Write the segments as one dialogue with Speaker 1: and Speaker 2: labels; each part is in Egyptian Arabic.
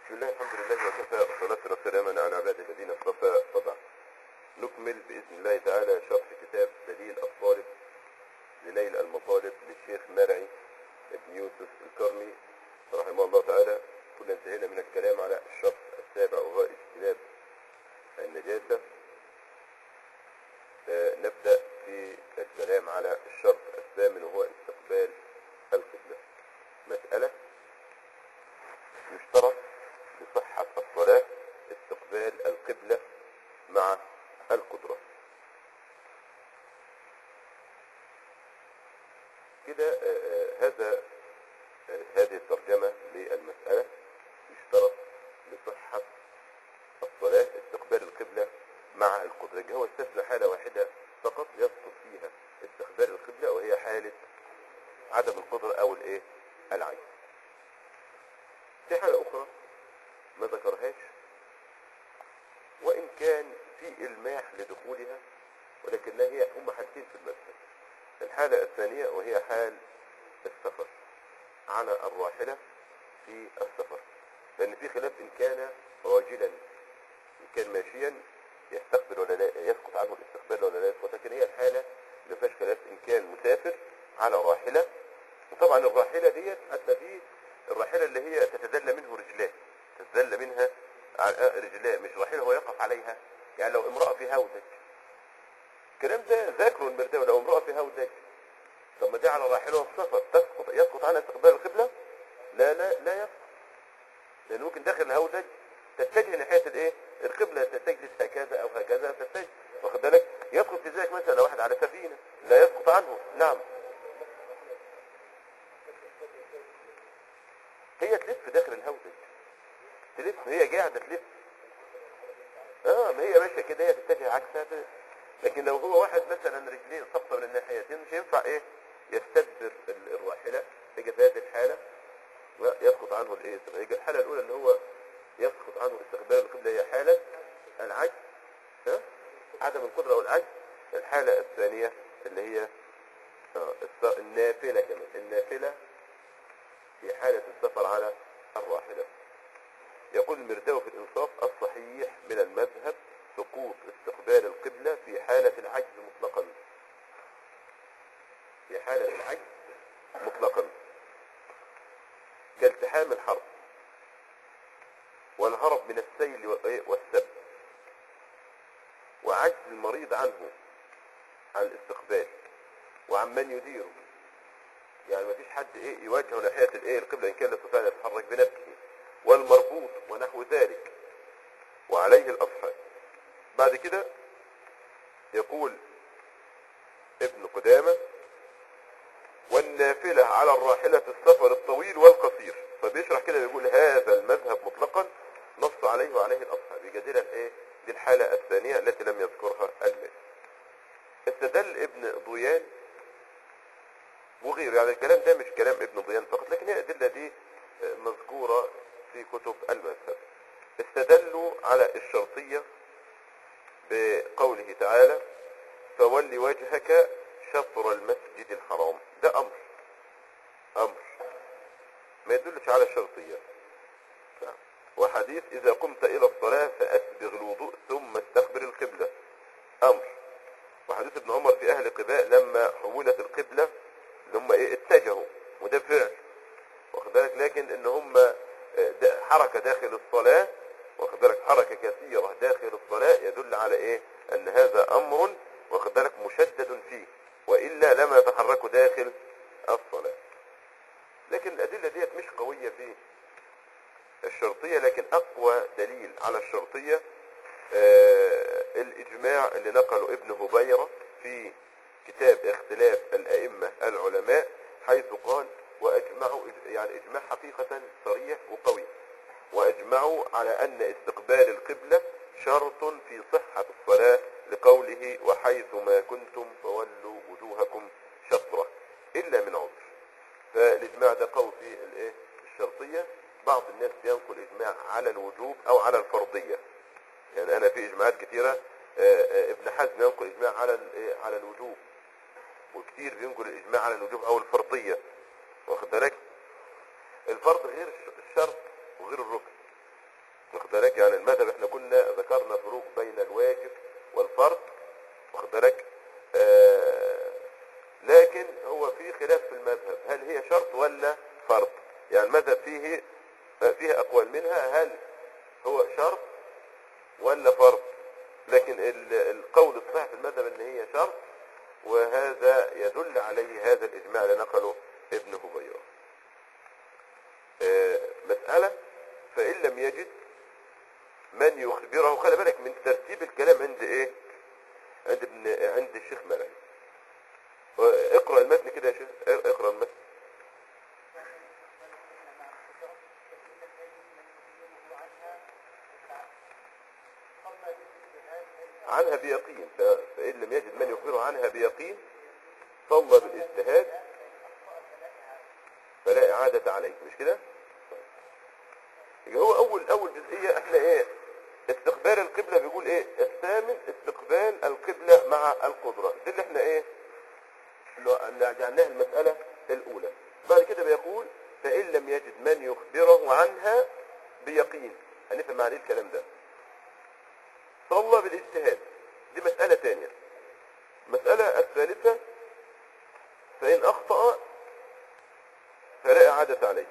Speaker 1: بسم الله الحمد لله وكفى والصلاة والسلام على عباد الذين اصطفى وبعد نكمل بإذن الله تعالى شرح كتاب دليل الطالب لنيل المطالب للشيخ مرعي بن يوسف الكرمي رحمه الله تعالى كنا انتهينا من الكلام على الشرط السابع وهو اجتناب النجاسة آه، نبدأ في الكلام على الشرط الثامن وهو استقبال القبلة مسألة يشترط لصحة الصلاة استقبال القبلة مع القدرة كده آه، آه، هذا آه، هذه الترجمة للمسألة يشترط لصحة الصلاة استقبال القبلة مع القدرة هو استثنى حالة واحدة فقط يسقط فيها استقبال القبلة وهي حالة عدم القدرة أو الإيه العين في حالة أخرى ما ذكرهاش وإن كان في إلماح لدخولها ولكنها هي هم حالتين في المذهب الحالة الثانية وهي حال السفر على الراحلة في السفر لأن في خلاف إن كان راجلا إن كان ماشيا يستقبل ولا لا يسقط عنه الاستقبال ولا لا يسقط لكن هي الحالة اللي فيهاش خلاف إن كان مسافر على راحلة وطبعا الراحلة ديت حتى في الراحلة اللي هي تتدلى منه رجلاه تتدلى منها ع- رجلاه مش راحلة هو يقف عليها يعني لو امرأة في هودج الكلام ده ذاكره المرداوي لو امرأة في هودج طب ما دي على راحلة وفي سفر تسقط يسقط عنها استقبال القبلة لا لا لا يسقط لأن ممكن داخل الهودج تتجه ناحية الايه القبلة تجلس هكذا أو هكذا تتجه واخد بالك يدخل في ذلك مثلا واحد على سفينة لا يسقط عنه نعم هي تلف داخل الهودج تلف هي قاعدة تلف اه ما هي ماشية كده هي تتجه عكسها ت- لكن لو هو واحد مثلا رجليه سقطة من الناحيتين مش هينفع ايه يستدبر ال- الراحلة يجي في هذه الحالة لا يسقط عنه الايه يجي الحالة الأولى اللي هو يسقط عنه استقبال القبلة هي حالة العجز ها؟ عدم القدرة والعجز الحالة الثانية اللي هي آه، الس- النافلة كمان النافلة في حالة السفر على الراحلة يقول المرداوي في الإنصاف الصحيح من المذهب سقوط استقبال القبلة في حالة العجز مطلقا في حالة العجز مطلقا كالتحام الحرب والهرب من السيل وإيه؟ والسب وعجز المريض عنه عن الاستقبال وعن من يديره يعني ما فيش حد ايه يواجهه ناحيه الايه القبله ان كان لا يستطيع ان يتحرك بنفسه والمربوط ونحو ذلك وعليه الاصحاب بعد كده يقول ابن قدامه والنافله على الراحله في السفر الطويل والقصير فبيشرح كده بيقول هذا المذهب مطلقا نص عليه وعليه الاصحاب يجادلها الايه دي الحاله الثانيه التي لم يذكرها المال استدل ابن ضيان وغيره يعني الكلام ده مش كلام ابن ضيان فقط لكن هي الأدلة دي آه، مذكورة في كتب المذهب استدلوا على الشرطية بقوله تعالى فول وجهك شطر المسجد الحرام ده أمر أمر ما يدلش على الشرطية نعم. وحديث إذا قمت إلى الصلاة فأسبغ الوضوء ثم استقبل القبلة أمر وحديث ابن عمر في أهل قباء لما حولت القبلة اللي هم إيه اتجهوا وده فعل واخد بالك لكن إن هم آه، دا- حركة داخل الصلاة واخد بالك حركة كثيرة داخل الصلاة يدل على إيه أن هذا أمر واخد بالك مشدد فيه وإلا لما يتحركوا داخل الصلاة لكن الأدلة ديت مش قوية في الشرطية لكن أقوى دليل على الشرطية آه، الإجماع اللي نقله ابن هبيرة في كتاب اختلاف الأئمة العلماء حيث قال وأجمعوا يعني إجماع حقيقة صريح وقوي وأجمعوا على أن استقبال القبلة شرط في صحة الصلاة لقوله وحيث ما كنتم فولوا وجوهكم شطرة إلا من عذر فالإجماع ده قوي في الإيه الشرطية بعض الناس ينقل إجماع على الوجوب أو على الفرضية يعني أنا في إجماعات كثيرة آه، آه، ابن حزم ينقل إجماع على الإيه؟ على الوجوب وكثير بينقل الإجماع على الوجوب أو الفرضية واخد بالك الفرض غير الش- الشرط وغير الركن واخد بالك يعني المذهب احنا كنا ذكرنا فروق بين الواجب والفرض واخد بالك آه لكن هو في خلاف في المذهب هل هي شرط ولا فرض يعني المذهب فيه فيها اقوال منها هل هو شرط ولا فرض لكن ال- القول الصحيح في المذهب ان هي شرط وهذا يدل عليه هذا الاجماع اللي نقله ابن هبيره آه، مسألة فإن لم يجد من يخبره خلي بالك من ترتيب الكلام عند ايه عند ابن عند الشيخ مرعي اقرأ المتن كده يا شيخ اقرأ المتن عنها بيقين ف- فإن لم يجد من يخبره عنها بيقين صلى بالاجتهاد فلا إعادة عليه مش كده؟ يبقى هو أول أول جزئية احنا إيه؟ استقبال القبلة بيقول إيه؟ الثامن استقبال القبلة مع القدرة دي اللي احنا إيه؟ اللي اللي جعلناها المسألة الأولى بعد كده بيقول فإن لم يجد من يخبره عنها بيقين هنفهم معنى إيه الكلام ده صلى بالاجتهاد دي مسألة تانية المسألة الثالثة فإن أخطأ فلا إعادة عليه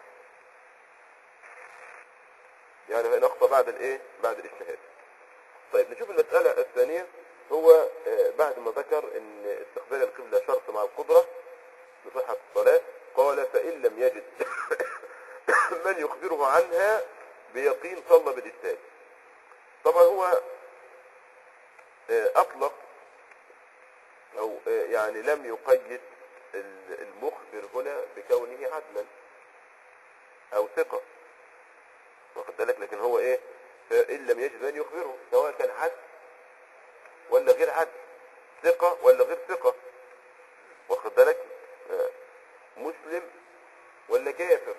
Speaker 1: يعني فإن أخطأ بعد الإيه؟ بعد الاجتهاد طيب نشوف المسألة الثانية هو آه، بعد ما ذكر ان استقبال القبلة شرط مع القدرة لصحة الصلاة قال فإن لم يجد من يخبره عنها بيقين صلى بالاجتهاد طبعا هو آه، أطلق أو آه، يعني لم يقيد ال- المخبر هنا بكونه عدلا أو ثقة واخد بالك لكن هو إيه فإن لم يجد من يخبره سواء كان عدل ولا غير عدل ثقة ولا غير ثقة واخد بالك آه، مسلم ولا كافر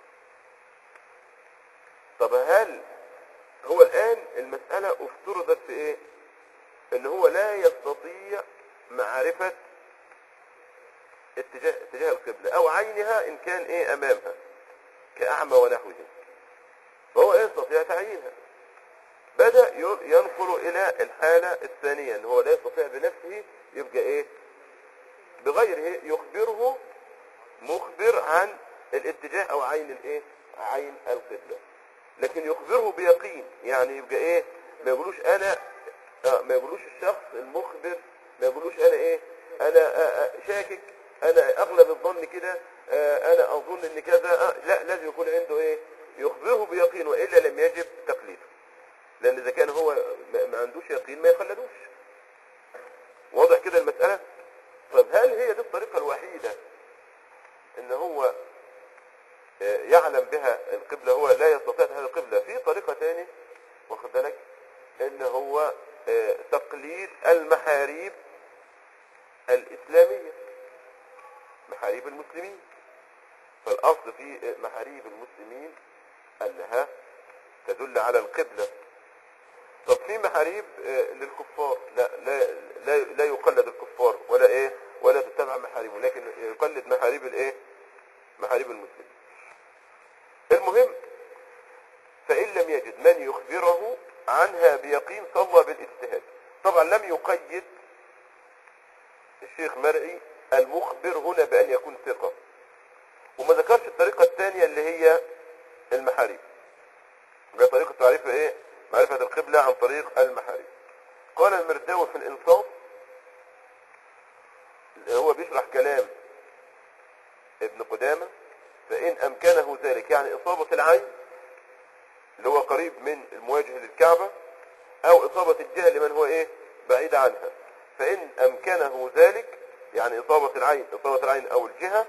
Speaker 1: طب هل هو الآن المسألة افترضت في ايه ان هو لا يستطيع معرفة اتجاه, اتجاه القبلة او عينها ان كان ايه امامها كأعمى ونحوه فهو لا يستطيع تعيينها بدأ ي- ينقل الى الحالة الثانية ان هو لا يستطيع بنفسه يبقى ايه بغيره يخبره مخبر عن الاتجاه او عين الايه عين القبلة لكن يخبره بيقين يعني يبقى ايه ما يقولوش انا آه ما يقولوش الشخص المخبر ما يقولوش انا ايه انا آه آه شاكك انا اغلب الظن كده آه انا اظن ان كذا آه لا لازم يكون عنده ايه يخبره بيقين والا لم يجب تقليده لان اذا كان هو ما ما عندوش يقين ما يقلدوش واضح كده المسألة طب هل هي دي الطريقة الوحيدة ان هو آه، يعلم بها القبلة هو لا يستطيع هذه القبلة في طريقة تانية واخد بالك ان هو آه، تقليد المحاريب الاسلامية محاريب المسلمين فالاصل في آه، محاريب المسلمين انها تدل على القبلة طب في محاريب آه، للكفار لا لا لا, لا يقلد الكفار ولا ايه ولا تتبع محاريبهم لكن يقلد محاريب الايه محاريب المسلمين المهم فإن لم يجد من يخبره عنها بيقين صلى بالاجتهاد طبعا لم يقيد الشيخ مرعي المخبر هنا بأن يكون ثقة وما ذكرش الطريقة الثانية اللي هي المحاريب يبقى طريقة تعريف ايه معرفة القبلة عن طريق المحاريب قال المرداوي في الانصاف هو بيشرح كلام ابن قدامة فإن أمكنه ذلك يعني إصابة العين اللي هو قريب من المواجهة للكعبة أو إصابة الجهة لمن هو إيه بعيد عنها فإن أمكنه ذلك يعني إصابة العين إصابة العين أو الجهة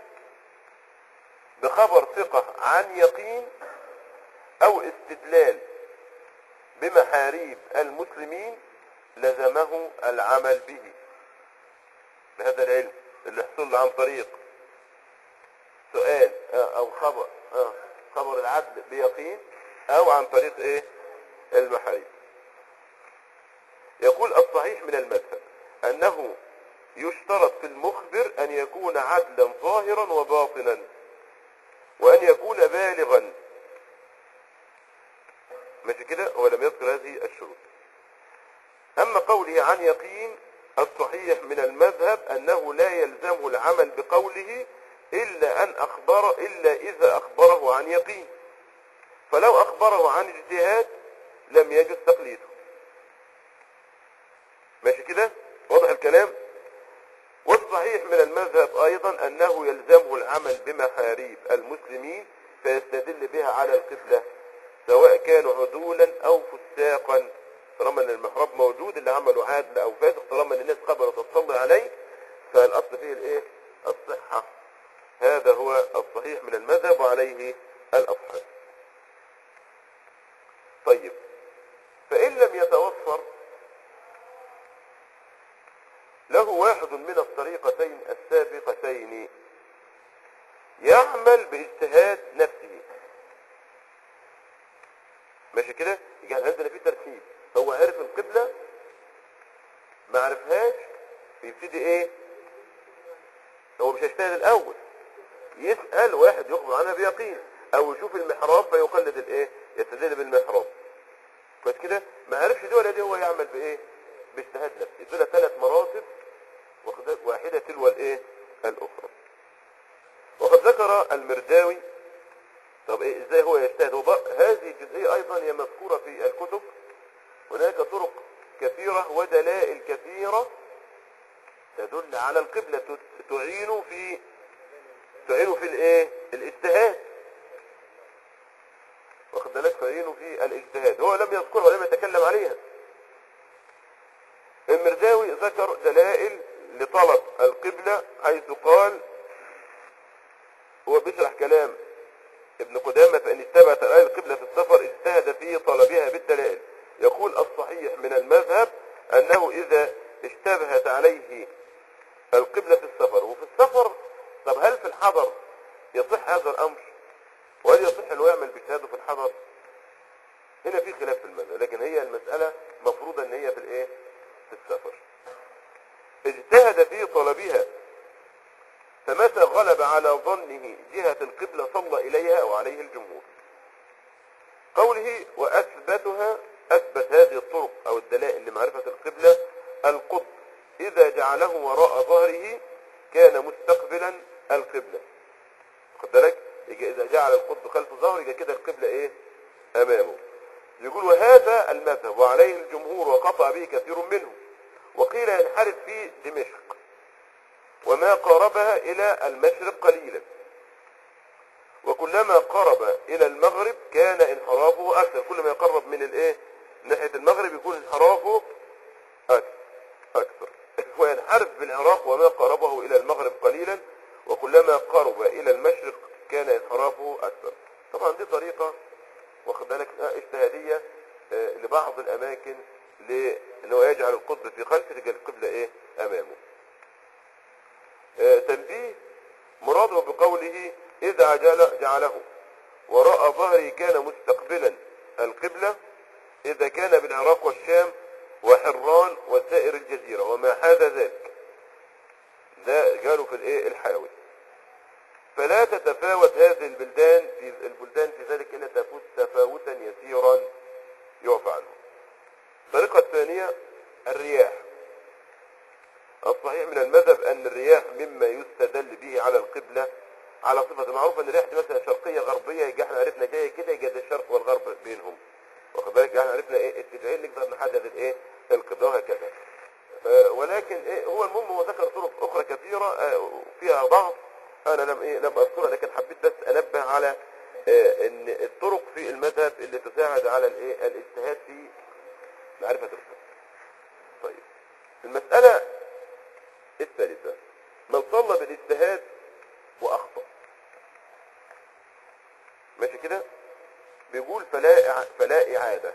Speaker 1: بخبر ثقة عن يقين أو استدلال بمحاريب المسلمين لزمه العمل به بهذا العلم اللي حصل له عن طريق سؤال آه، او خبر آه، خبر العدل بيقين او عن طريق ايه المحاريب يقول الصحيح من المذهب انه يشترط في المخبر ان يكون عدلا ظاهرا وباطنا وان يكون بالغا قوله عن يقين الصحيح من المذهب أنه لا يلزمه العمل بقوله إلا أن أخبر إلا إذا أخبره عن يقين فلو أخبره عن اجتهاد لم يجوز تقليده ماشي كده واضح الكلام والصحيح من المذهب أيضا أنه يلزمه العمل بمحاريب المسلمين فيستدل بها على القبلة سواء كانوا عدولا أو فساقا طالما ان المحراب موجود اللي عمله عادل او فاسق طالما ان الناس قبلت تصلي عليه فالاصل فيه الايه الصحة هذا هو الصحيح من المذهب وعليه الاصحاب طيب فان لم يتوفر له واحد من الطريقتين السابقتين يعمل باجتهاد نفسه ماشي كده يعني عندنا في ترتيب هو عرف القبلة ما عرفهاش بيبتدي ايه هو مش هيجتهد الاول يسأل واحد يخبر عنها بيقين او يشوف المحراب فيقلد الايه يستدل بالمحراب كويس كده ما عرفش دي ولا دي هو يعمل بايه باجتهاد نفسه دول ثلاث مراتب واخد- واحدة تلو الايه الاخرى وقد ذكر المرداوي طب ايه ازاي هو يجتهد هو بقى- هذه الجزئية ايضا هي مذكورة في الكتب هناك طرق كثيرة ودلائل كثيرة تدل على القبلة ت- تعين في تعين في الايه الاجتهاد واخد بالك تعين في الاجتهاد هو لم يذكرها ولم يتكلم عليها المرداوي ذكر دلائل لطلب القبلة حيث قال هو بيشرح كلام ابن قدامة فإن اتبعت الآية القبلة في السفر اجتهد في طلبها بالدلائل يقول الصحيح من المذهب أنه إذا اشتبهت عليه القبلة في السفر وفي السفر طب هل في الحضر يصح هذا الأمر وهل يصح أنه يعمل باجتهاده في الحضر هنا في خلاف في المذهب لكن هي المسألة مفروضة أن هي في الإيه في السفر اجتهد في طلبها فمتى غلب على ظنه جهة القبلة صلى إليها وعليه الجمهور قوله وأثبتها أثبت هذه الطرق أو الدلائل لمعرفة القبلة القطب إذا جعله وراء ظهره كان مستقبلا القبلة خد بالك يجي إذا جعل القطب خلف ظهره يبقى كده القبلة إيه أمامه يقول وهذا المذهب وعليه الجمهور وقطع به كثير منهم وقيل ينحرف في دمشق وما قاربها إلى المشرق قليلا وكلما قرب إلى المغرب كان انحرافه أكثر كل ما يقرب من الإيه ناحية المغرب يكون انحرافه أكثر أكثر وينحرف بالعراق وما قربه إلى المغرب قليلا وكلما قرب إلى المشرق كان انحرافه أكثر طبعا دي طريقة واخد بالك آه، اجتهادية آه، لبعض الأماكن لأنه يجعل القطب في خلفه تجعل القبلة إيه أمامه آه، تنبيه مراده بقوله إذا جعل جعله وراء ظهره كان مستقبلا القبلة إذا كان بالعراق والشام وحران وسائر الجزيرة وما حاذا ذلك ده قالوا في الايه الحاوي فلا تتفاوت هذه البلدان في البلدان في ذلك إلا تفوت تفاوتا يسيرا يعفى عنه الطريقة الثانية الرياح الصحيح من المذهب أن الرياح مما يستدل به على القبلة على صفة معروفة أن الرياح دي مثلا شرقية غربية يبقى احنا عرفنا جاية كده يبقى ده الشرق والغرب بينهم واخد بالك احنا عرفنا ايه اتجاهين نقدر نحدد الايه القبلة وهكذا آه، ولكن ايه هو المهم هو ذكر طرق اخرى كثيرة آه، فيها ضعف انا لم ايه لم اذكرها لكن حبيت بس انبه على آه، ان الطرق في المذهب اللي تساعد على الايه الاجتهاد في معرفة القبلة طيب المسألة الثالثة من صلى بالاجتهاد واخطأ ماشي كده بيقول فلا إع- فلا اعادة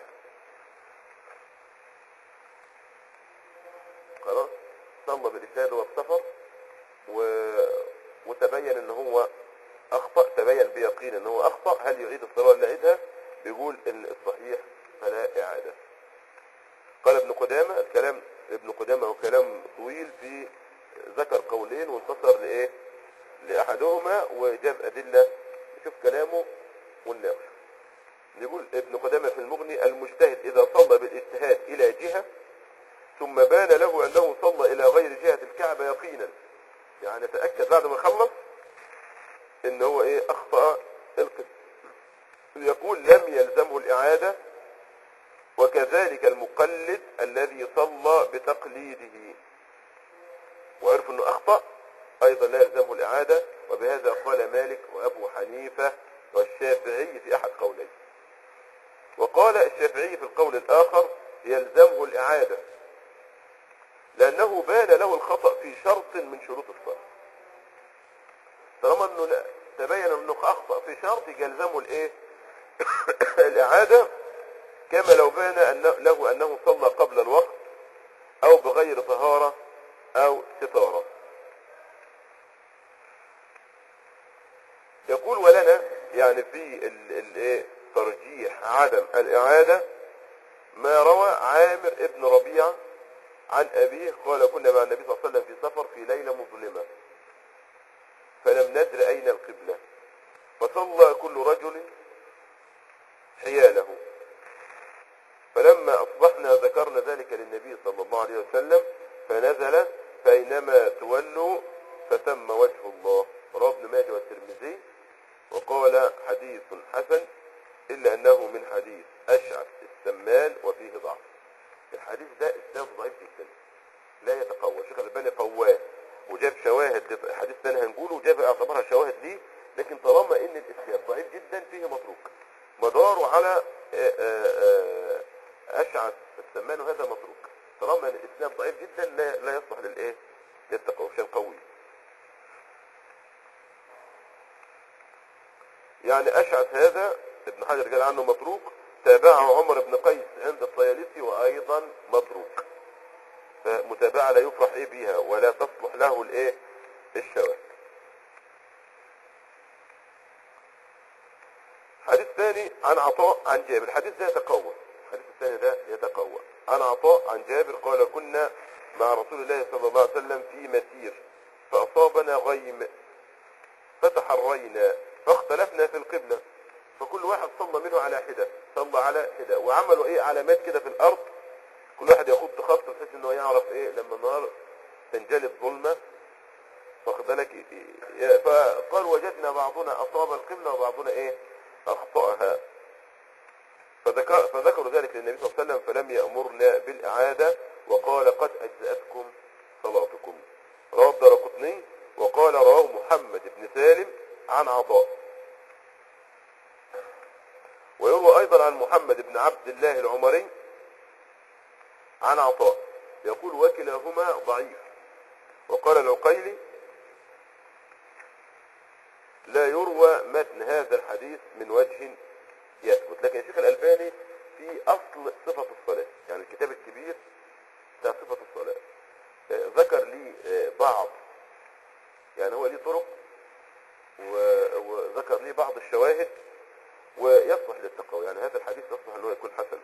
Speaker 1: خلاص صلى بالاجتهاد والسفر و... وتبين ان هو اخطأ تبين بيقين ان هو اخطأ هل يعيد الصلاة ولا يعيدها بيقول ان الصحيح فلا اعادة قال ابن قدامة الكلام ابن قدامة هو كلام طويل في ذكر قولين وانتصر لايه لاحدهما وجاب ادلة نشوف كلامه ونناقشه يقول ابن قدامة في المغني المجتهد اذا صلى بالاجتهاد الى جهة ثم بان له أنه صلى إلى غير جهة الكعبة يقينا يعني تأكد بعد ما خلص إن هو إيه أخطأ القسم يقول لم يلزمه الإعادة وكذلك المقلد الذي صلى بتقليده وعرف أنه أخطأ أيضا لا يلزمه الإعادة وبهذا قال مالك وأبو حنيفة والشافعي في أحد قوليه وقال الشافعي في القول الآخر يلزمه الإعادة لأنه بان له الخطأ في شرط من شروط الصلاة طالما أنه لا تبين أنه أخطأ في شرط يلزمه الإيه الإعادة كما لو بان أنه له أنه صلى قبل الوقت أو بغير طهارة أو ستارة يقول ولنا يعني في ال- ال- إيه ترجيح عدم الإعادة ما روى عامر ابن ربيعة عن أبيه قال كنا مع النبي صلى الله عليه وسلم في سفر في ليلة مظلمة فلم ندر أين القبلة فصلى كل رجل حياله فلما أصبحنا ذكرنا ذلك للنبي صلى الله عليه وسلم فنزل فأينما تولوا فثم وجه الله رواه ابن ماجه والترمذي وقال حديث حسن إلا أنه من حديث أشعث السمان وفيه ضعف الحديث ده إسناد ضعيف جدا لا يتقوى شيخ الألباني قواه وجاب شواهد الحديث ده هنقوله وجاب اعتبرها شواهد ليه لكن طالما ان الاسناد ضعيف جدا فيه متروك مداره على آه، آه، آه، اشعث السمان وهذا متروك طالما ان الاسناد ضعيف جدا لا لا يصلح للايه للتقوى عشان قوي يعني اشعث هذا ابن حجر قال عنه متروك تابعه عمر بن قيس عند الطيالسي وايضا متروك فمتابعة لا يفرح ايه بيها ولا تصلح له الايه الشواهد حديث ثاني عن عطاء عن جابر الحديث ده يتقوى الحديث الثاني ده يتقوى عن عطاء عن جابر قال كنا مع رسول الله صلى الله عليه وسلم في مسير فأصابنا غيم فتحرينا فاختلفنا في القبلة فكل واحد صلى منه على حدة صلى على حدة وعملوا ايه علامات كده في الارض كل واحد يخط خط بحيث انه يعرف ايه لما النهار تنجلي الظلمة واخد بالك ي- فقال وجدنا بعضنا اصاب القبلة وبعضنا ايه اخطأها فذكر فذكروا ذلك للنبي صلى الله عليه وسلم فلم يأمرنا بالإعادة وقال قد أجزأتكم صلاتكم رواه الدرقطني وقال رواه محمد بن سالم عن عطاء ويروى أيضا عن محمد بن عبد الله العمري عن عطاء يقول وكلاهما ضعيف وقال العقيلي لا يروى متن هذا الحديث من وجه يثبت لكن الشيخ الألباني في أصل صفة الصلاة يعني الكتاب الكبير بتاع صفة الصلاة آه، ذكر لي آه، بعض يعني هو ليه طرق و- وذكر لي بعض الشواهد ويصلح للتقوى يعني هذا الحديث يصلح أنه يكون حسن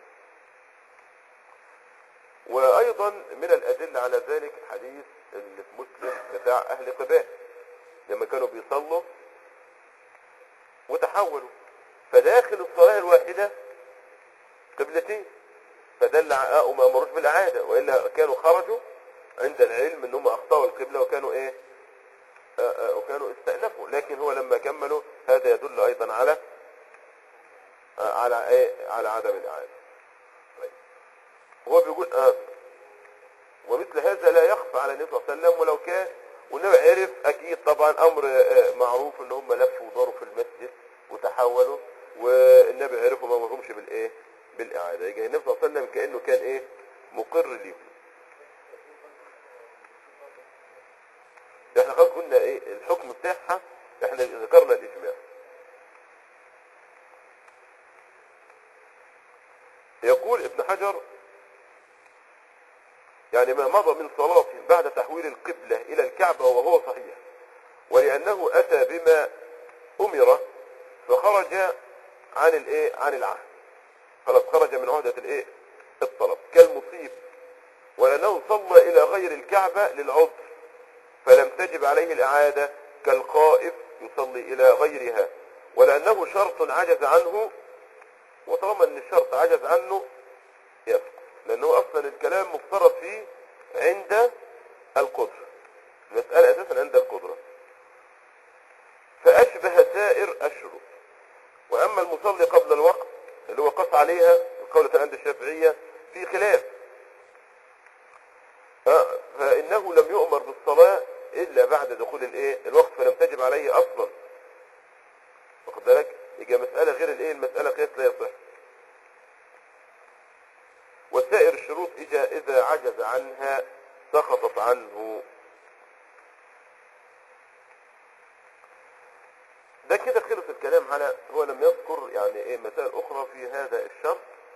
Speaker 1: وأيضا من الأدلة على ذلك حديث اللي في مسلم بتاع أهل قباء لما كانوا بيصلوا وتحولوا فداخل الصلاة الواحدة قبلتين فدل على وما امروش بالإعادة وإلا كانوا خرجوا عند العلم ان هم أخطأوا القبلة وكانوا إيه آه، آه، وكانوا استأنفوا لكن هو لما كملوا هذا يدل أيضا على آه، على إيه على عدم الإعادة طيب. هو بيقول آه ومثل هذا لا يخفى على النبي صلى الله عليه وسلم ولو كان والنبي عرف اكيد طبعا امر آه، معروف ان هم لفوا وداروا في المسجد وتحولوا والنبي عرف وما مرهمش بالايه بالاعاده يجي النبي صلى الله عليه وسلم كانه كان ايه مقر ليهم احنا خلاص قلنا ايه الحكم بتاعها احنا ذكرنا الاجماع يقول ابن حجر يعني ما مضى من صلاة بعد تحويل القبلة إلى الكعبة وهو صحيح ولأنه أتى بما أمر فخرج عن الإيه عن العهد خلاص خرج من عهدة الإيه الطلب كالمصيب ولأنه صلى إلى غير الكعبة للعذر فلم تجب عليه الإعادة كالقائف يصلي إلى غيرها ولأنه شرط عجز عنه وطالما أن الشرط عجز عنه يسقط لانه اصلا الكلام مفترض فيه عند القدرة المسألة اساسا عند القدرة فاشبه سائر الشروط واما المصلي قبل الوقت اللي هو قص عليها القولة عند الشافعية في خلاف آه، فانه لم يؤمر بالصلاة الا بعد دخول الايه الوقت فلم تجب عليه اصلا واخد بالك يبقى مسألة غير الايه المسألة قياس لا يصح وسائر الشروط إذا إذا عجز عنها سقطت عنه ده كده خلص الكلام على هو لم يذكر يعني ايه مسائل اخرى في هذا الشرط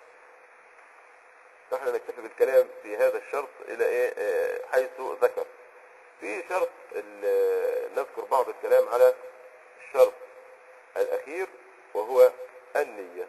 Speaker 1: فاحنا نكتفي بالكلام في هذا الشرط الى ايه آه، حيث ذكر في شرط ال- نذكر بعض الكلام على الشرط الاخير وهو النية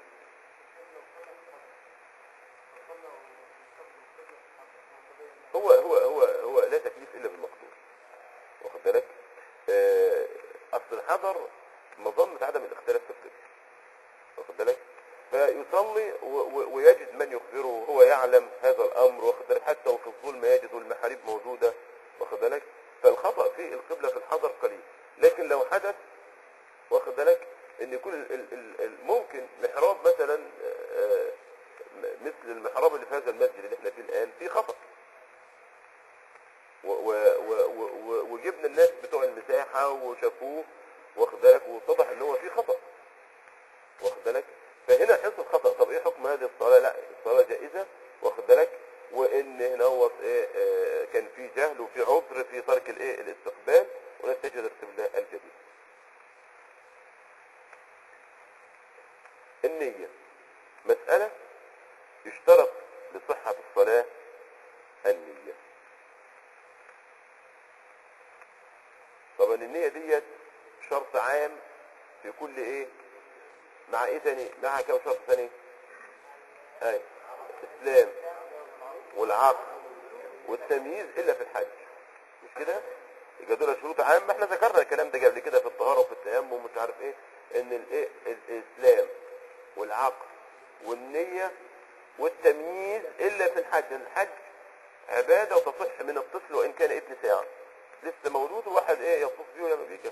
Speaker 1: هو هو هو هو لا تكليف الا بالمقدور واخد بالك آه، اصل الحذر مظنة عدم الاختلاف في القبل واخد بالك فيصلي و- و- ويجد من يخبره وهو يعلم هذا الامر واخد بالك حتى وفي الظلم يجد المحاريب موجوده واخد بالك فالخطا في القبله في الحذر قليل لكن لو حدث واخد بالك ان يكون ال- ال- ال- ال- ممكن محراب مثلا آه، م- مثل المحراب اللي في هذا المسجد اللي احنا فيه الان فيه خطأ و- و- و- و- و- وجبنا الناس بتوع المساحة وشافوه واخد بالك واتضح ان هو في خطأ واخد بالك فهنا حصل خطأ طب ايه حكم هذه الصلاة لا الصلاة جائزة واخد بالك وان هنا هو ايه آه، كان في جهل وفي عذر في ترك الايه الاستقبال وناس تجد القبلة الجديد النية مسألة يشترط لصحة الصلاة النية طبعا النية ديت شرط عام في كل ايه مع ايه تاني مع كم شرط تاني اي الاسلام والعقل والتمييز الا في الحج مش كده يبقى دول شروط عامه احنا ذكرنا الكلام ده قبل كده في الطهاره وفي التيمم ومش عارف ايه ان الايه الاسلام والعقل والنيه والتمييز الا في الحج لأن الحج عباده وتصح من الطفل وان كان ابن ساعه لسه مولود وواحد ايه يطوف بيه ويعمل بيه كده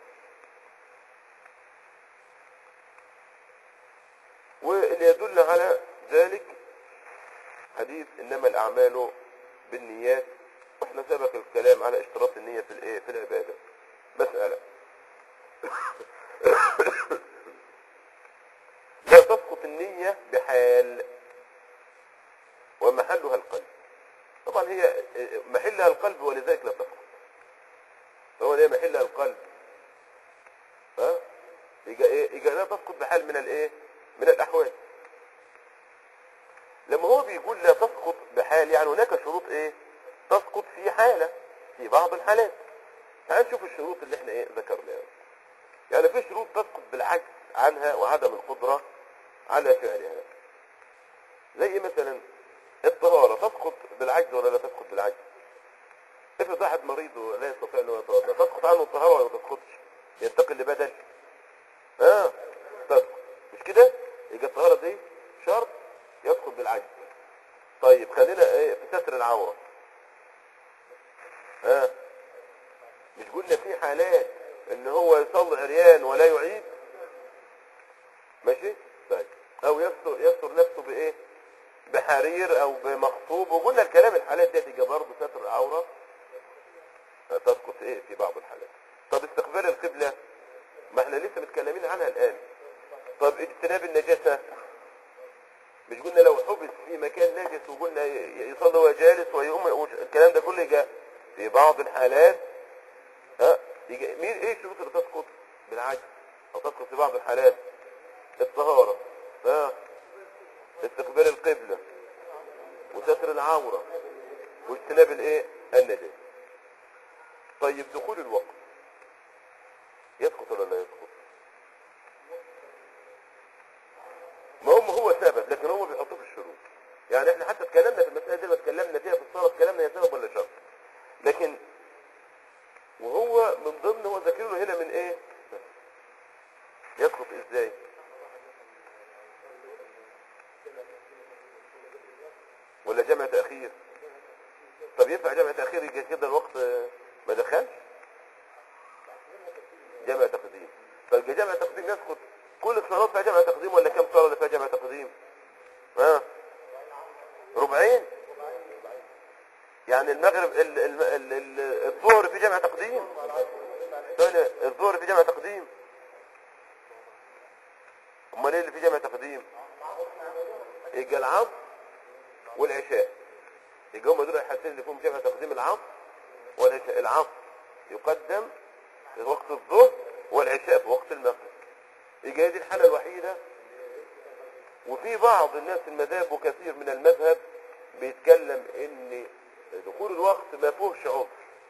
Speaker 1: واللي يدل على ذلك حديث انما الاعمال بالنيات واحنا سبق الكلام على اشتراط النية في الايه في العبادة مسألة لا تسقط النية بحال ومحلها القلب طبعا هي محلها القلب ولذلك لا تسقط هو ليه محلها القلب ها يجي ايه يجي لا تسقط بحال من الايه من الاحوال لما هو بيقول لا تسقط بحال يعني هناك شروط ايه تسقط في حالة في بعض الحالات تعال نشوف الشروط اللي احنا ايه ذكرناها يعني في شروط تسقط بالعجز عنها وعدم القدرة على فعلها زي مثلا الطهارة تسقط بالعجز ولا لا تسقط بالعجز افرض واحد مريض ولا يستطيع انه يتوضا تسقط عنه الطهارة ولا ما تسقطش ينتقل لبدل اه تسقط مش كده يبقى الطهارة دي شرط يسقط بالعجز طيب خلينا ايه في ستر العورة ها آه. مش قلنا في حالات ان هو يصلي عريان ولا يعيد ماشي طيب او يستر يستر نفسه بايه بحرير او بمخطوب وقلنا الكلام الحالات دي تيجي برضه ستر العوره تسقط ايه في بعض الحالات طب استقبال القبلة ما احنا لسه متكلمين عنها الان طب اجتناب النجاسة مش قلنا لو حبس في مكان نجس وقلنا ي- يصلي وهو جالس ويقوم الكلام ده كله جاء في بعض الحالات ها يجي مين ايه الشروط اللي تسقط بالعجز او تسقط في بعض الحالات الطهارة ها استقبال القبلة وستر العورة واجتناب الايه النجاسة طيب دخول الوقت يسقط ولا لا يسقط ما هم هو سبب لكن هو بيحطوه في الشروط يعني احنا حتى اتكلمنا في المسألة دي واتكلمنا فيها في الصلاة اتكلمنا هي سبب ولا شرط لكن وهو من ضمن هو ذاكر له هنا من ايه يسقط ازاي ولا جمع تأخير طب ينفع جمع تأخير يجي كده الوقت آه، ما دخلش جمع تقديم فالجمع تقديم يسقط كل الصلاة فيها جمع تقديم ولا كم صلاة اللي فيها جمع تقديم ها ربعين يعني المغرب ال- ال- ال- ال- الظهر في جمع تقديم ثاني الظهر في جمع تقديم امال ايه اللي في جمع تقديم يبقى العصر والعشاء يبقى هم دول الحالتين اللي فيهم جمع تقديم العصر والعشاء العصر يقدم في وقت الظهر والعشاء في وقت المغرب يبقى هي دي الحالة الوحيدة وفي بعض الناس في المذاهب وكثير من المذهب بيتكلم ان دخول الوقت ما فيهوش عذر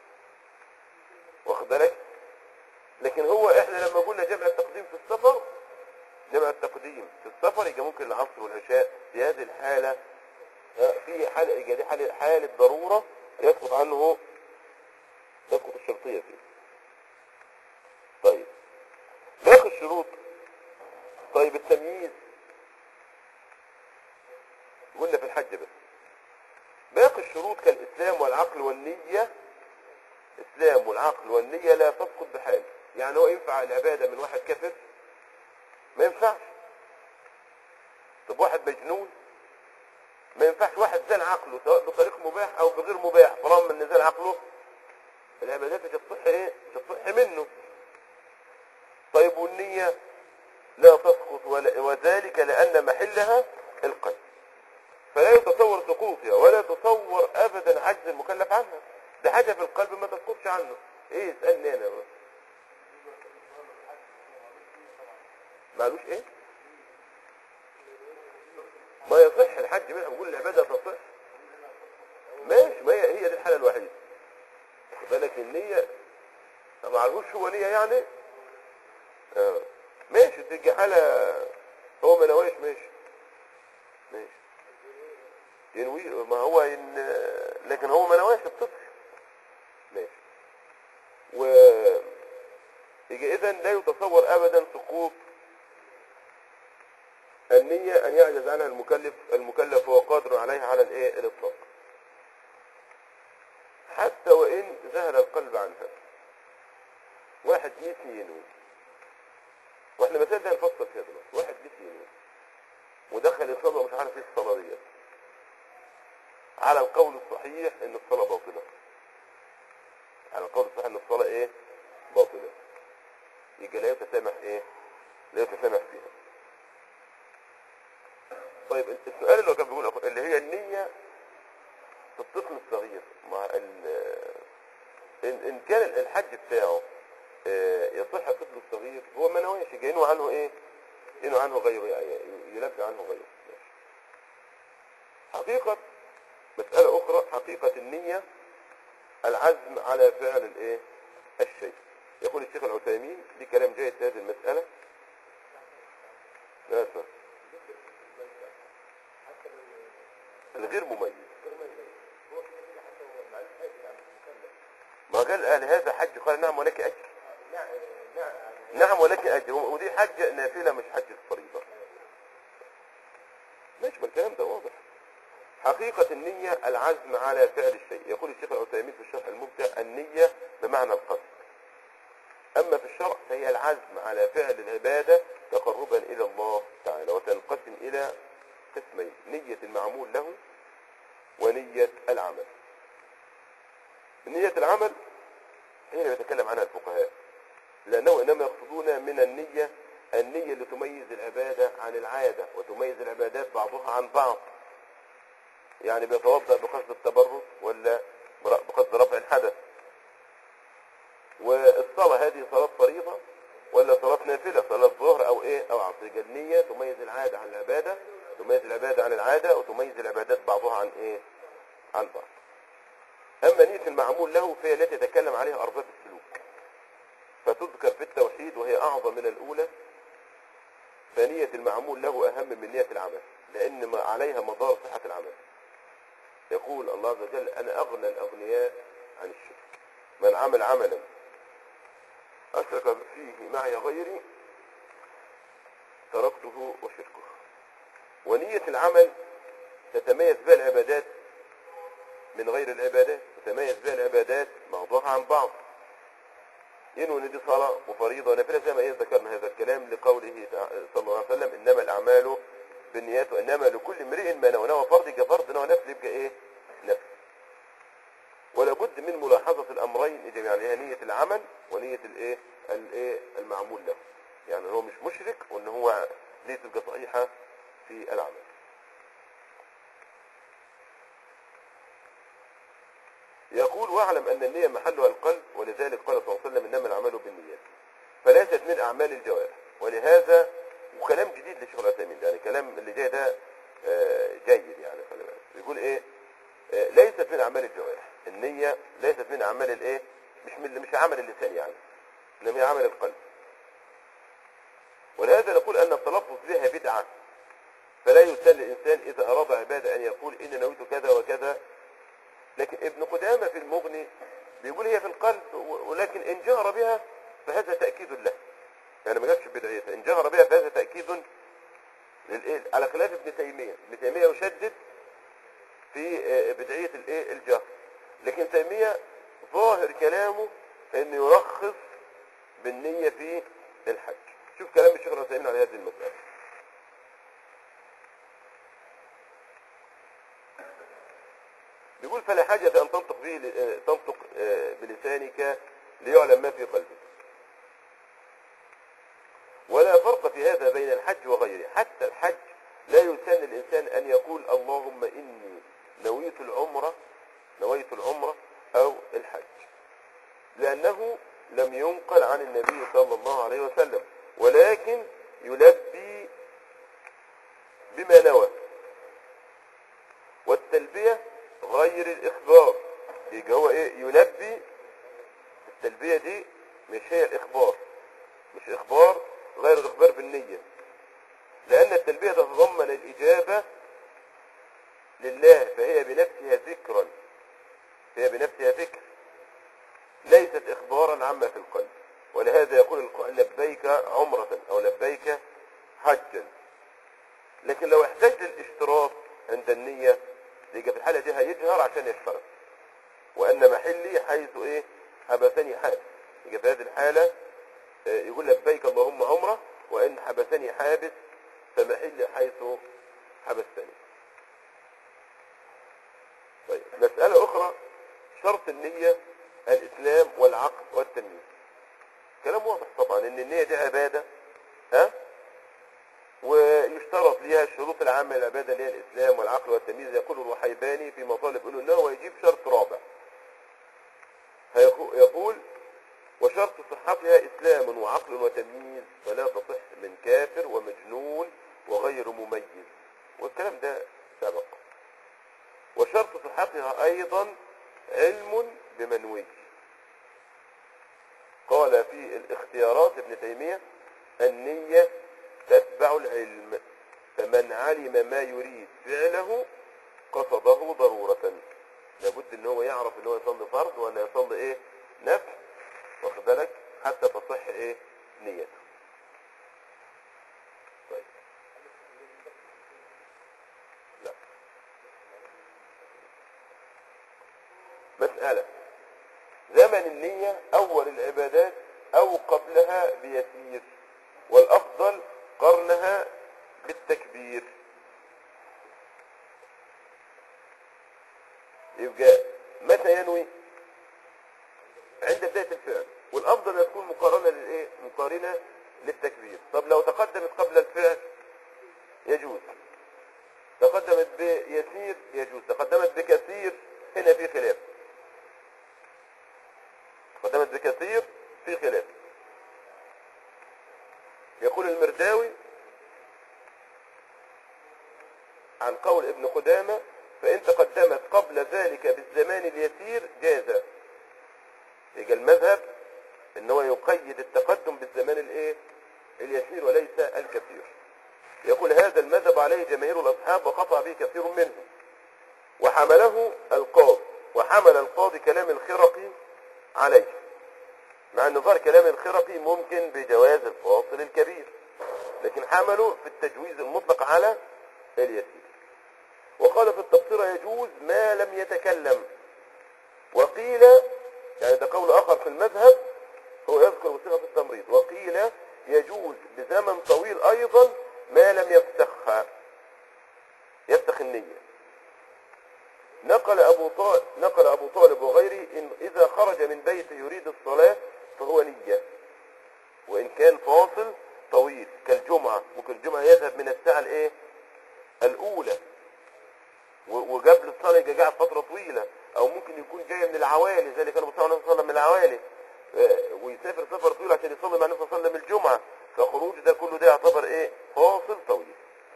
Speaker 1: واخد بالك لكن هو احنا لما قلنا جمع التقديم في السفر جمع التقديم في السفر يبقى ممكن العصر والعشاء في هذه الحالة آه، في حالة يبقى دي حالة حالة ضرورة يسقط عنه تسقط الشرطية فيه طيب باقي الشروط طيب التمييز قلنا في الحج بس باقي الشروط كالإسلام والعقل والنية إسلام والعقل والنية لا تسقط بحال يعني هو ينفع العبادة من واحد كافر ما ينفعش طب واحد مجنون ما ينفعش واحد زال عقله سواء بطريق مباح او بغير مباح طالما ان زال عقله العبادات مش هتصح ايه مش هتصح منه طيب والنية لا تسقط ولا وذلك لأن محلها القلب فلا يتصور سقوطها ولا يتصور أبدا عجز المكلف عنها ده حاجة في القلب ما تسقطش عنه ايه اسألني انا بقى. معلوش ايه ما يصح الحج منها بنقول العبادة تصح ماشي ما هي هي دي الحالة الوحيدة واخد بالك النية ما معلوش هو نية يعني آه. ماشي تيجي حالة هو ما نواش ماشي ماشي ينوي ما هو ين... لكن هو ما نواش بتصح ماشي و يجي اذا لا يتصور ابدا سقوط النية ان يعجز عنها المكلف المكلف هو قادر عليها على الايه الاطلاق حتى وان ذهل القلب عنها واحد نسي ينوي واحنا مثلا ده هنفصل فيها دلوقتي واحد نسي ينوي ودخل يصلي ومش عارف ايه الصلاه ديت على القول الصحيح ان الصلاه باطله على القول الصحيح ان الصلاه ايه باطله يبقى لا يتسامح ايه لا يتسامح فيها طيب السؤال اللي هو كان بيقول اللي هي النية في الطفل الصغير مع ال- ان إن كان الحج بتاعه آه، يصح الطفل الصغير هو ما نواش ينوي عنه ايه ينوي عنه غيره يعني يلبي عنه غيره حقيقة مسألة أخرى حقيقة النية العزم على فعل الايه الشيء يقول الشيخ العثيمين دي كلام جيد في هذه المسألة لا أسمع. الغير مميز ما قال قال هذا حج قال نعم ولك أجر نعم ولك أجر ودي حج نافلة مش حج فريضة ماشي ما الكلام ده واضح حقيقة النية العزم على فعل الشيء يقول الشيخ العثيمين في الشرح الممتع النية بمعنى القصد أما في الشرع فهي العزم على فعل العبادة تقربا إلى الله تعالى وتنقسم إلى قسمين نية المعمول له ونية العمل نية العمل هي اللي يتكلم عنها الفقهاء لأنه إنما يقصدون من النية النية اللي تميز العبادة عن العادة وتميز العبادات بعضها عن بعض يعني بيتوضأ بقصد التبرك ولا بقصد رفع الحدث والصلاة هذه صلاة فريضة ولا صلاة نافلة صلاة ظهر أو إيه أو عصر يبقى النية تميز العادة عن العبادة تميز العبادة عن العادة وتميز العبادات بعضها عن إيه عن بعض أما نية المعمول له فهي التي يتكلم عليها أرباب السلوك فتذكر في التوحيد وهي أعظم من الأولى فنية المعمول له أهم من نية العمل لأن ما عليها مدار صحة العمل يقول الله عز وجل أنا أغنى الأغنياء عن الشرك من عمل عملا أشرك فيه معي غيري تركته وشركه ونية العمل تتميز بها العبادات من غير العبادات تتميز بها العبادات بعضها عن بعض ينوي ان دي صلاه وفريضه ونافله زي ما ايه ذكرنا هذا الكلام لقوله تع- صلى الله عليه وسلم انما الاعمال بالنيات وانما لكل امرئ ما نوى نوى فرض يبقى فرض نوى نفل يبقى ايه نفل ولا بد من ملاحظه الامرين جميعا هي نيه العمل ونيه الايه الايه المعمول له يعني هو مش مشرك وان هو ليه تبقى صحيحه في العمل يقول واعلم ان النية محلها القلب ولذلك قال صلى الله عليه وسلم انما الاعمال بالنيات فليست من اعمال الجوارح ولهذا وكلام جديد للشيخ العثيمين يعني كلام اللي جاي ده آه، جيد يعني خلي بالك بيقول ايه آه، ليست من اعمال الجوارح النية ليست من اعمال الايه مش من مش عمل اللسان يعني انما هي عمل القلب ولهذا نقول ان التلفظ بها بدعه فلا يسال الانسان اذا اراد عباده ان يقول اني نويت كذا وكذا لكن ابن قدامه في المغني بيقول هي في القلب و- ولكن ان جهر بها فهذا تاكيد له يعني ما جابش بدعيتها ان جهر بها فهذا تاكيد للايه على خلاف ابن تيميه ابن تيميه يشدد في آه، بدعيه الايه الجهر لكن تيميه ظاهر كلامه انه يرخص بالنيه في الحج شوف كلام الشيخ العثيمين على هذه المساله بيقول فلا حاجة أن تنطق به آه، تنطق آه، بلسانك ليعلم ما في قلبك ولا فرق في هذا بين الحج وغيره حتى الحج لا يسن الإنسان أن يقول اللهم إني نويت العمرة نويت العمرة أو الحج لأنه لم ينقل عن النبي صلى الله عليه وسلم ولكن يلبي بما نوى والتلبية غير الإخبار يبقى هو إيه يلبي التلبية دي مش هي الإخبار مش إخبار غير الإخبار بالنية لأن التلبية تتضمن الإجابة لله فهي بنفسها ذكرا هي بنفسها ذكر ليست إخبارا عما في القلب ولهذا يقول القائل لبيك عمرة أو لبيك حجا لكن لو احتاج للاشتراط عند النية يبقى في الحالة دي هيجهر عشان يشترط وأن محلي حيث إيه حبسني حابس يبقى في هذه الحالة آه، يقول لبيك اللهم عمرة وإن حبسني حابس فمحلي حيث حبستني طيب مسألة أخرى شرط النية الإسلام والعقل والتمييز كلام واضح طبعا إن النية دي عبادة ها ويشترط ليها الشروط العامة للعبادة اللي هي الإسلام والعقل والتمييز يقول الوحيباني في مطالب يقول له ويجيب شرط رابع هيقو- يقول وشرط صحتها إسلام وعقل وتمييز فلا تصح من كافر ومجنون وغير مميز والكلام ده سبق وشرط صحتها أيضا علم بمنوي قال في الاختيارات ابن تيمية النية تتبع العلم فمن علم ما يريد فعله قصده ضرورة لابد ان هو يعرف ان هو يصلي فرض ولا يصلي ايه نفل واخد بالك حتى تصح ايه نيته طيب لا مسألة زمن النية أول العبادات أو قبلها بيسير والأفضل قرنها بالتكبير يبقى متى ينوي عند بداية الفعل والأفضل أن تكون مقارنة للإيه؟ مقارنة للتكبير طب لو تقدمت قبل الفعل يجوز تقدمت بيسير يجوز تقدمت بكثير هنا في خلاف تقدمت بكثير في خلاف يقول المرداوي عن قول ابن قدامة فإن تقدمت قبل ذلك بالزمان اليسير جاز يبقى المذهب ان هو يقيد التقدم بالزمان الايه اليسير وليس الكثير يقول هذا المذهب عليه جماهير الاصحاب وقطع به كثير منهم وحمله القاضي وحمل القاضي كلام الخرقي عليه مع ان ظهر كلام الخرقي ممكن بجواز الفاصل الكبير لكن حملوا في التجويز المطلق على اليسير وقال في التبصرة يجوز ما لم يتكلم وقيل يعني ده قول آخر في المذهب هو يذكر بصيغة التمريض وقيل يجوز بزمن طويل أيضا ما لم يفسخها يفسخ النية نقل أبو طالب نقل أبو طالب وغيره إن إذا خرج من بيته يريد الصلاة فهو نية وإن كان فاصل طويل كالجمعة ممكن الجمعة يذهب من الساعة الإيه؟ الأولى و- وقبل الصلاة يبقى قاعد فترة طويلة أو ممكن يكون جاي من العوالي زي اللي كان النبي صلى الله عليه وسلم من العوالي آه، ويسافر سفر طويل عشان يصلي مع النبي صلى الله عليه وسلم الجمعة فخروج ده كله ده يعتبر إيه؟ فاصل طويل.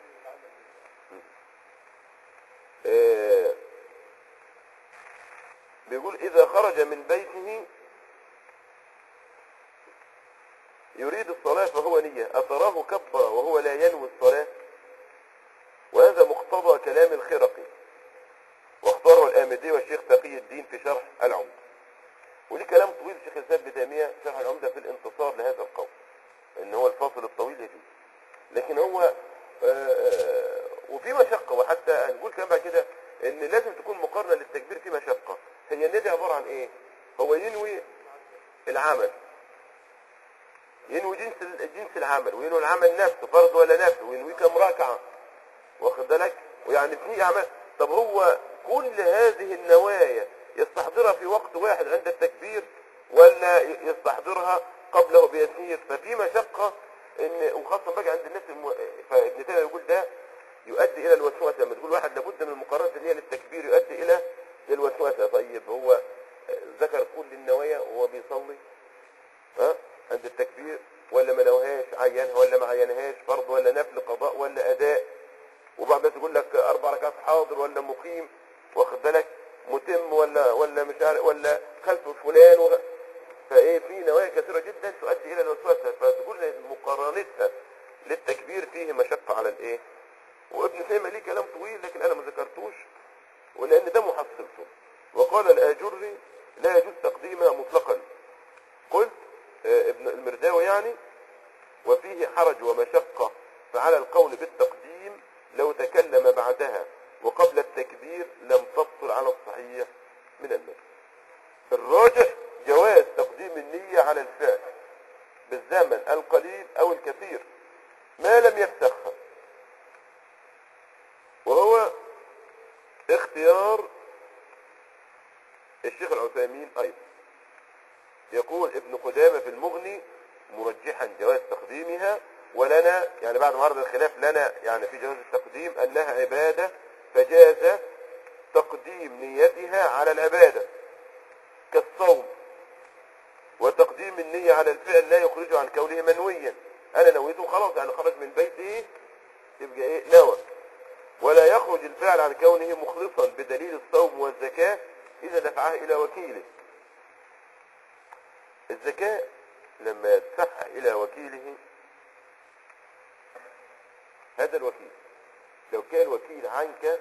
Speaker 1: آه، بيقول إذا خرج من بيته يريد الصلاة فهو نية أتراه كبر وهو لا ينوي الصلاة وهذا مقتضى كلام الخرقي واختاره الآمدي والشيخ تقي الدين في شرح العمدة وليه كلام طويل الشيخ الإسلام ابن تيمية في شرح العمدة في الانتصار لهذا القول ان هو الفاصل الطويل يجوز لكن هو آه، آه، وفي مشقة وحتى هنقول كمان بعد كده ان لازم تكون مقارنة للتكبير في مشقة هي الندى عبارة عن ايه هو ينوي العمل ينوي جنس ال- جنس العمل وينوي العمل نفسه فرض ولا نفسه وينوي كم ركعة واخد بالك ويعني في اعمال طب هو كل هذه النوايا يستحضرها في وقت واحد عند التكبير ولا ي- يستحضرها قبله بيسير ففي مشقة ان وخاصة بقى عند الناس الم... فابن تيمية يقول ده يؤدي الى الوسوسة لما تقول واحد لابد من المقارنة اللي هي للتكبير يؤدي الى الوسوسة طيب هو ذكر كل النوايا وهو بيصلي ها عند التكبير ولا ما نوهاش عينها ولا ما عينهاش فرض ولا نفل قضاء ولا اداء وبعض الناس يقول لك اربع ركعات حاضر ولا مقيم واخد بالك متم ولا ولا مش عارف ولا خلف فلان وغ... فايه في نوايا كثيره جدا تؤدي الى الوسوسه فتقول مقارنتها للتكبير فيه مشقه على الايه وابن تيميه ليه كلام طويل لكن انا ما ذكرتوش ولان ده محصلته وقال الاجري لا يجوز تقديمها مطلقا قلت آه، ابن المرداوي يعني وفيه حرج ومشقة فعلى القول بالتقديم لو تكلم بعدها وقبل التكبير لم تبطل على الصحيح من الناس الراجح جواز تقديم النية على الفعل بالزمن القليل او الكثير ما لم يفسخها وهو اختيار الشيخ العثيمين ايضا يقول ابن قدامة في المغني مرجحا جواز تقديمها ولنا يعني بعد معرض الخلاف لنا يعني في جواز التقديم انها عبادة فجاز تقديم نيتها على العبادة كالصوم وتقديم النية على الفعل لا يخرجه عن كونه منويا انا نويته خلاص يعني خرج من بيته يبقى ايه نوى ولا يخرج الفعل عن كونه مخلصا بدليل الصوم والزكاة اذا دفعها الى وكيله الزكاة لما يدفعها إلى وكيله هذا الوكيل لو كان الوكيل عنك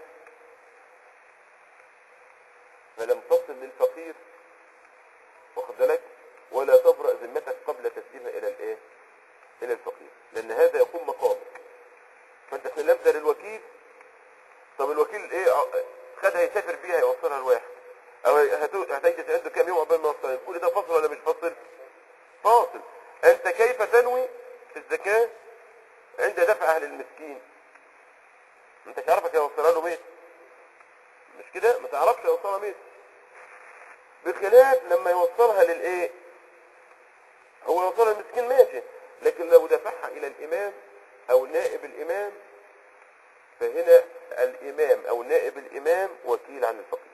Speaker 1: فلم تصل للفقير واخد بالك ولا تبرأ ذمتك قبل تسليمها إلى الإيه؟ إلى الفقير لأن هذا يقوم مقامك فأنت سلمت للوكيل طب الوكيل إيه ع- خدها يسافر بيها يوصلها لواحد أو هتو- هتجلس عنده كام يوم قبل ما يوصلها كل ده فصل ولا مش فصل؟ فاصل انت كيف تنوي في الزكاة عند دفعها للمسكين انت مش عارفك يوصلها له ميت مش كده ما تعرفش يوصلها ميت بخلاف لما يوصلها للايه هو يوصلها للمسكين ماشي لكن لو دفعها الى الامام او نائب الامام فهنا الامام او نائب الامام وكيل عن الفقير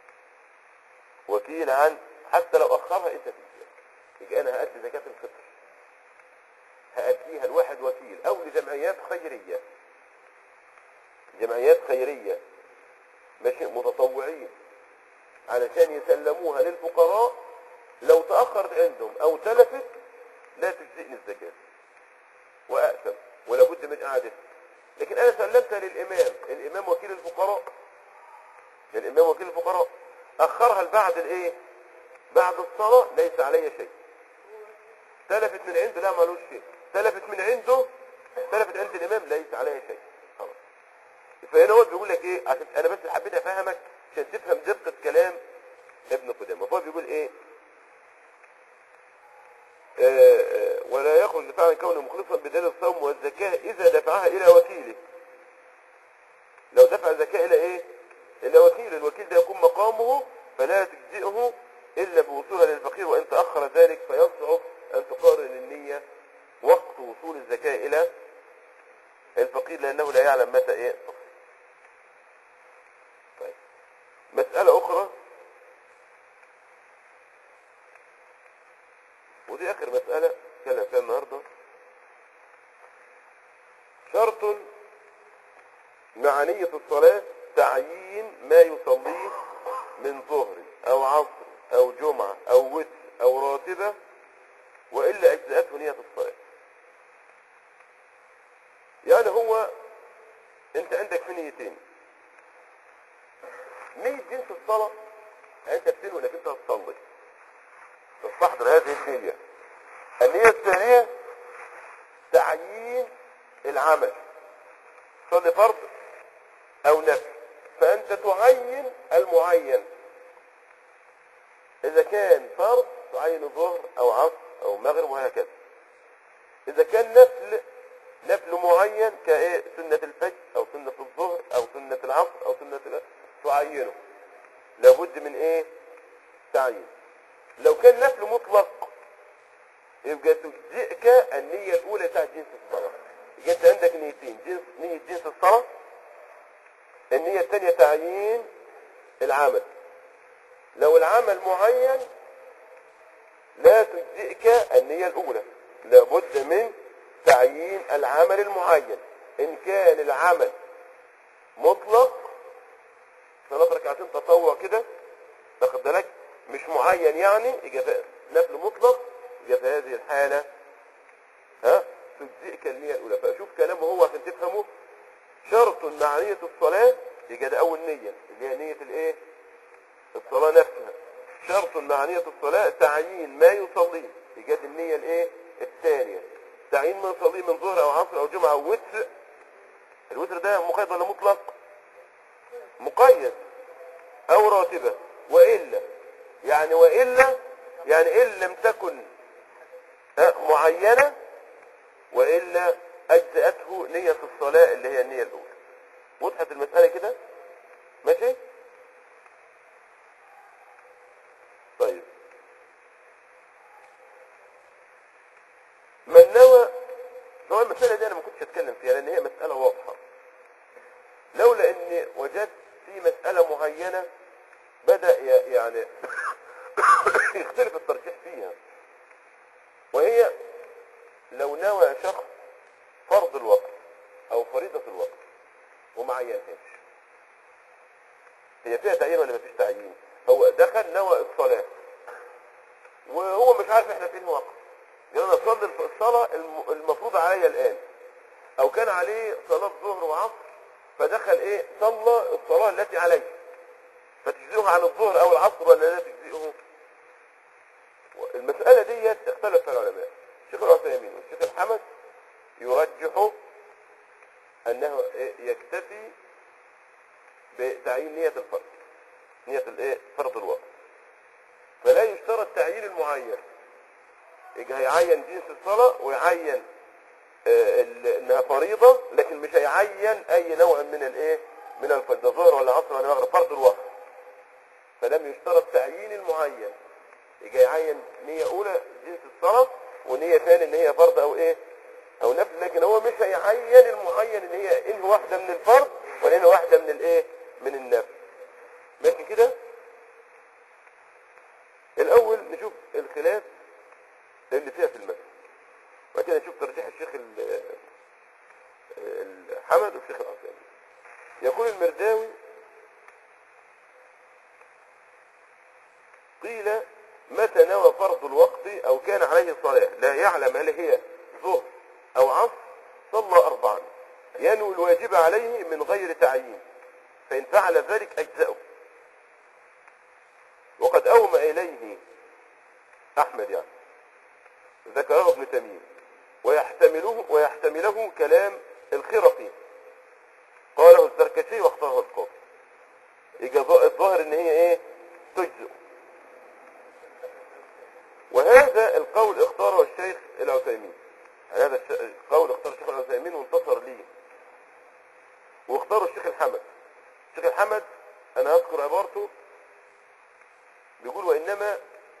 Speaker 1: وكيل عن حتى لو اخرها انت تجزي يبقى انا هأدي زكاة الفطر هأديها لواحد وكيل او لجمعيات خيرية جمعيات خيرية ماشي متطوعين علشان يسلموها للفقراء لو تأخرت عندهم او تلفت لا تجزئني الزكاة وأأثم ولا بد من إعادتها لكن أنا سلمتها للإمام الإمام وكيل الفقراء الإمام وكيل الفقراء أخرها لبعد الإيه بعد الصلاة ليس علي شيء تلفت من عنده لا مالوش شيء تلفت من عنده تلفت عند الإمام ليس عليه شيء خلاص فهنا هو بيقول لك ايه عشان انا بس حبيت افهمك عشان تفهم دقة كلام ابن قدامه فهو بيقول ايه آه، آه، ولا يخرج دفاعا عن كونه مخلصا بدل الصوم والزكاة إذا دفعها إلى وكيله لو دفع الزكاة إلى إيه؟ إلى وكيل الوكيل ده يكون مقامه فلا تجزئه إلا بوصولها للفقير وإن تأخر ذلك فيصعب أن تقارن النية وقت وصول الزكاة إلى الفقير لأنه لا يعلم متى إيه تصل. طيب مسألة أخرى ودي آخر مسألة نتكلم فيها النهاردة شرط مع نية الصلاة تعيين ما يصليه من ظهر أو عصر أو جمعة أو وتر أو راتبة وإلا أجزأته نية الصلاة يعني هو أنت عندك في نيتين نية جنس الصلاة أنت بتنوي إنك أنت هتصلي تستحضر هذه النية النية الثانية تعيين العمل تصلي فرض او نفل فانت تعين المعين اذا كان فرض تعين الظهر او عصر او مغرب وهكذا اذا كان نفل نفل معين كايه سنة الفجر او سنة الظهر او سنة العصر او سنة ال- تعينه لابد من ايه تعيين لو كان نفل مطلق يبقى تجزئك النية الاولى بتاعت جنس الصلاة يبقى انت عندك نيتين جنس نية جنس الصلاة النية الثانية تعيين العمل لو العمل معين لا تجزئك النية الأولى لابد من تعيين العمل المعين إن كان العمل مطلق صلاة ركعتين تطوع كده تاخد بالك مش معين يعني يبقى نفل مطلق يبقى في هذه الحالة ها تجزئك النية الأولى فأشوف كلامه هو عشان تفهمه شرط مع نية الصلاة يبقى ده أول نية اللي هي نية الإيه؟ الصلاة نفسها شرط مع نية الصلاة تعيين ما يصليه يبقى دي النية الإيه؟ الثانية تعيين ما يصليه من ظهر أو عصر أو جمعة أو وتر الوتر ده مقيد ولا مطلق؟ مقيد أو راتبة وإلا يعني وإلا يعني إن لم تكن ها، معينة وإلا أجزأته نية الصلاة اللي هي النية الأولى وضحت المسألة كده ماشي طيب من نوى طبعا المسألة دي أنا ما كنتش أتكلم فيها لأن هي مسألة واضحة لولا أني وجدت في مسألة معينة بدأ ي- يعني يختلف الترجيح فيها وهي لو نوى شخص فرض الوقت او فريضة الوقت وما عينهاش هي فيها تعيين ولا ما فيش تعيين هو دخل نوى الصلاة وهو مش عارف احنا فين وقت يعني انا اصلي الصلاة الم- المفروض عليا الان او كان عليه صلاة ظهر وعصر فدخل ايه صلى الصلاة التي عليه فتجزئه عن الظهر او العصر ولا لا تجزئه المسألة دي اختلف فيها العلماء الشيخ العثيمين والشيخ الحمد يرجح انه إيه يكتفي بتعيين نية الفرض نية الايه فرض الوقت فلا يشترط تعيين المعين يجي هيعين جنس الصلاة ويعين آه، ال- انها فريضة لكن مش هيعين اي نوع من الايه من الفرض ظهر ولا عصر ولا مغرب فرض الوقت فلم يشترط تعيين المعين يجي يعين نية اولى جنس الصلاة ونية ثانية ان هي فرض او ايه او نفل لكن هو مش هيعين المعين ان هي ان واحدة من الفرض ولا ان واحدة من الايه من النفل ماشي كده الاول نشوف الخلاف اللي فيها في المسجد وبعد كده نشوف ترجيح الشيخ ال- الحمد والشيخ العثيمين يقول المرداوي قيل متى نوى فرض الوقت او كان عليه صلاة لا يعلم هل هي ظهر او عصر صلى اربعا ينوي الواجب عليه من غير تعيين فان فعل ذلك اجزأه وقد اومى اليه احمد يعني ذكره ابن تميم ويحتمله ويحتمله كلام الخرقي قاله الزركشي ترك شيء واختاره القاضي يجي ظا- الظاهر ان هي ايه تجزئ وهذا القول اختاره الشيخ العثيمين يعني هذا الش- القول اختاره الشيخ العثيمين وانتصر ليه واختاره الشيخ الحمد الشيخ الحمد انا اذكر عبارته بيقول وانما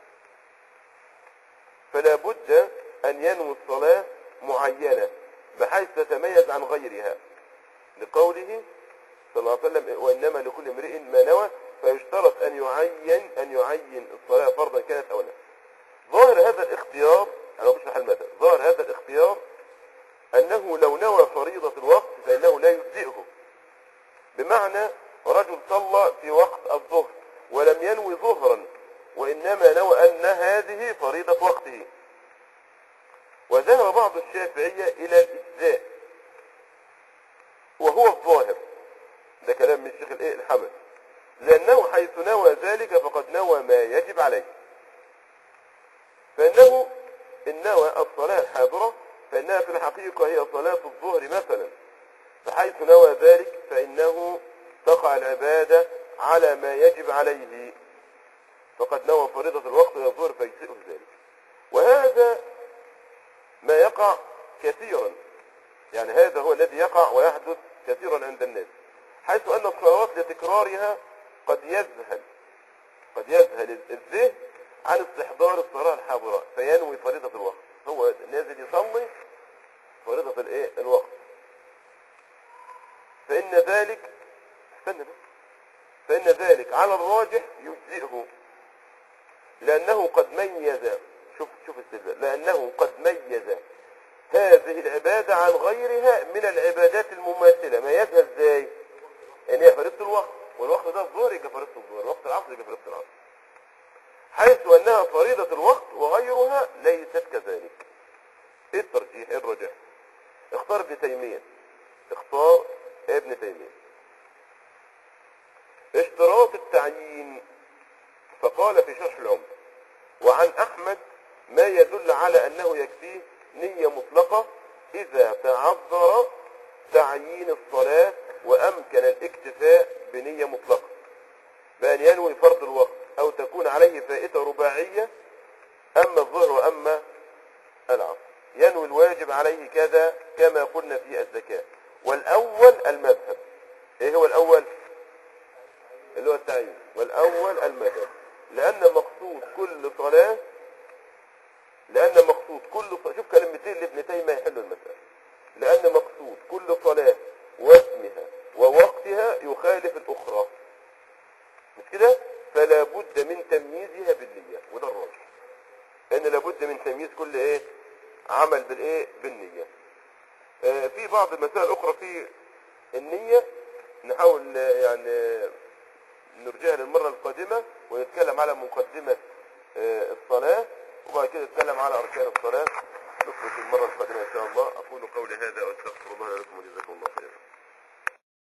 Speaker 1: فلا بد ان ينوي الصلاة معينة بحيث تتميز عن غيرها لقوله صلى الله عليه وسلم وانما لكل امرئ ما نوى فيشترط ان يعين ان يعين الصلاة فرضا كانت او لا ظاهر هذا الاختيار انا بشرح المثل ظاهر هذا الاختيار انه لو نوى فريضة الوقت فانه لا يجزئه بمعنى رجل صلى في وقت الظهر ولم ينوي ظهرا وإنما نوى أن هذه فريضة وقته وذهب بعض الشافعية إلى الإجزاء وهو الظاهر ده كلام من الشيخ الإيه الحمد لأنه حيث نوى ذلك فقد نوى ما يجب عليه فإنه إن نوى الصلاة الحاضرة فإنها في الحقيقة هي صلاة الظهر مثلا فحيث نوى ذلك فإنه تقع العبادة على ما يجب عليه فقد نوى فريضة الوقت يظهر فيجزئه ذلك وهذا ما يقع كثيرا يعني هذا هو الذي يقع ويحدث كثيرا عند الناس حيث أن الصلوات لتكرارها قد يذهل قد يذهل الذهن عن استحضار الصلاة الحاضرة فينوي فريضة الوقت هو نازل يصلي فريضة الايه الوقت فإن ذلك استنى بس فإن ذلك على الراجح يجزئه لأنه قد ميز شوف شوف استدلال لأنه قد ميز هذه العبادة عن غيرها من العبادات المماثلة ميزها ازاي؟ ان هي فريضة الوقت والوقت ده الظهر يبقى فريضة الظهر وقت العصر يبقى فريضة العصر حيث أنها فريضة الوقت وغيرها ليست كذلك ايه الترجيح ايه الرجح اختار ابن تيمية اختار ابن تيمية اشتراط التعيين فقال في شرح العمر وعن احمد ما يدل على انه يكفيه نية مطلقة اذا تعذر تعيين الصلاة وامكن الاكتفاء بنية مطلقة بان ينوي فرض الوقت او تكون عليه فائتة رباعية اما الظهر واما العصر ينوي الواجب عليه كذا كما قلنا في الزكاة والاول المذهب ايه هو الاول اللي هو التعيين والاول المذهب لان مقصود كل صلاة لان مقصود كل صلاة شوف كلمتين لابن تيمية يحلوا المسألة لان مقصود كل صلاة واسمها ووقتها يخالف الاخرى مش كده فلا بد من تمييزها بالنية وده الراجح ان لابد من تمييز كل ايه عمل بالايه بالنية آه في بعض المسائل الاخرى في النية نحاول آه، يعني نرجعها للمرة القادمة ونتكلم على مقدمة آه، الصلاة وبعد كده نتكلم على أركان الصلاة نخرج المرة القادمة إن شاء الله أقول قولي هذا وأستغفر الله لكم وجزاكم الله